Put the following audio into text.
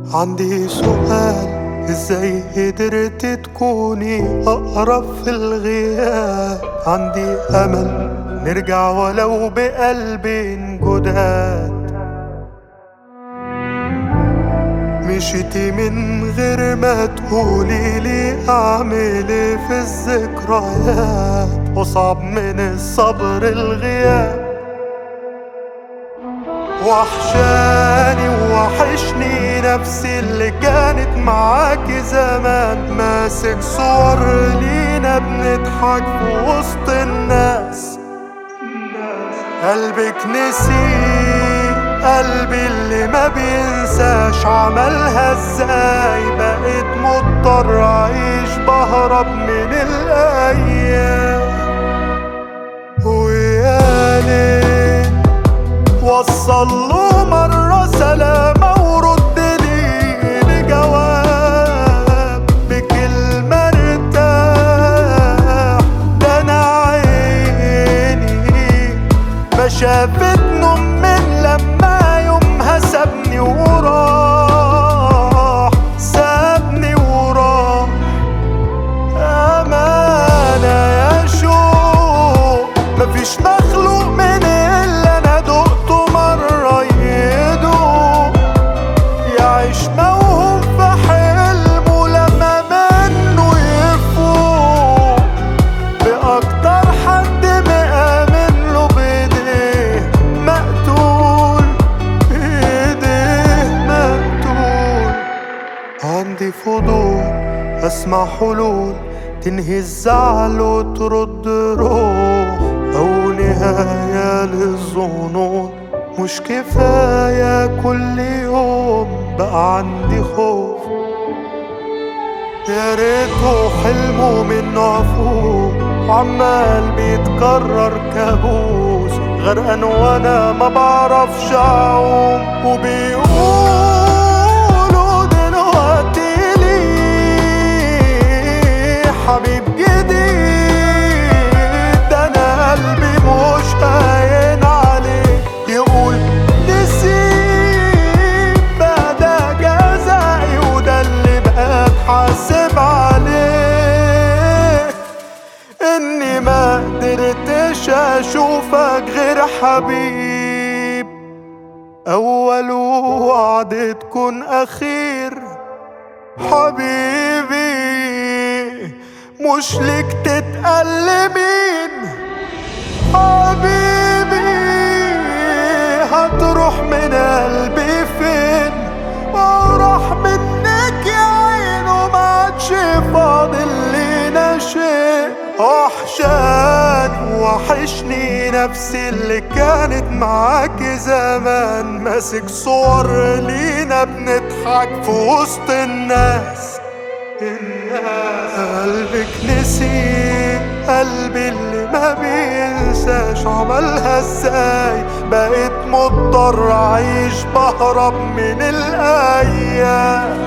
عندي سؤال ازاي قدرت تكوني اقرب في الغياب عندي امل نرجع ولو بقلبين جداد مشيتي من غير ما تقولي لي اعمل ايه في الذكريات وصعب من الصبر الغياب وحشاني ووحشني نفسي اللي كانت معاكي زمان ماسك صور لينا بنضحك في وسط الناس قلبك نسي قلبي اللي ما بينساش عملها ازاي بقيت مضطر اعيش بهرب من الايام ويا ليل وصل له مرة سلامة ورد لي بجواب بكلمة ارتاح ده انا عيني ما شافت نوم من لما يومها سابني وراح سابني وراح أمانة يا شوق مفيش مخلوق من اللي أنا دقته مرة يدوق يعيش موهوم في حلمه لما منه يفوق بأكتر حد مآمن له بإيديه مقتول بإيديه مقتول عندي فضول اسمع حلول تنهي الزعل وترد روح او نهاية للظنون مش كفاية كل يوم بقى عندي خوف يا ريته حلمه من عفوف عمال بيتكرر كابوس غرقان وانا ما بعرفش اعوم وبيقولوا دلوقتي ليه حبيب جديد ده انا قلبي مش هين عليه يقول نسيب بقى ده جزائي وده اللي بقى اتحاسب عليه اني ما قدرتش اشوفك غير حبيب اول وعد تكون اخير حبيبي مش ليك تتألمين حبيبي هتروح من قلبي فين وراح منك يا عين وما عادش فاضل لينا شيء وحشان وحشني نفسي اللي كانت معاكي زمان ماسك صور لينا بنضحك في وسط الناس الناس قلبك نسي قلبي اللي ما بينساش عملها ازاي بقيت مضطر اعيش بهرب من الايام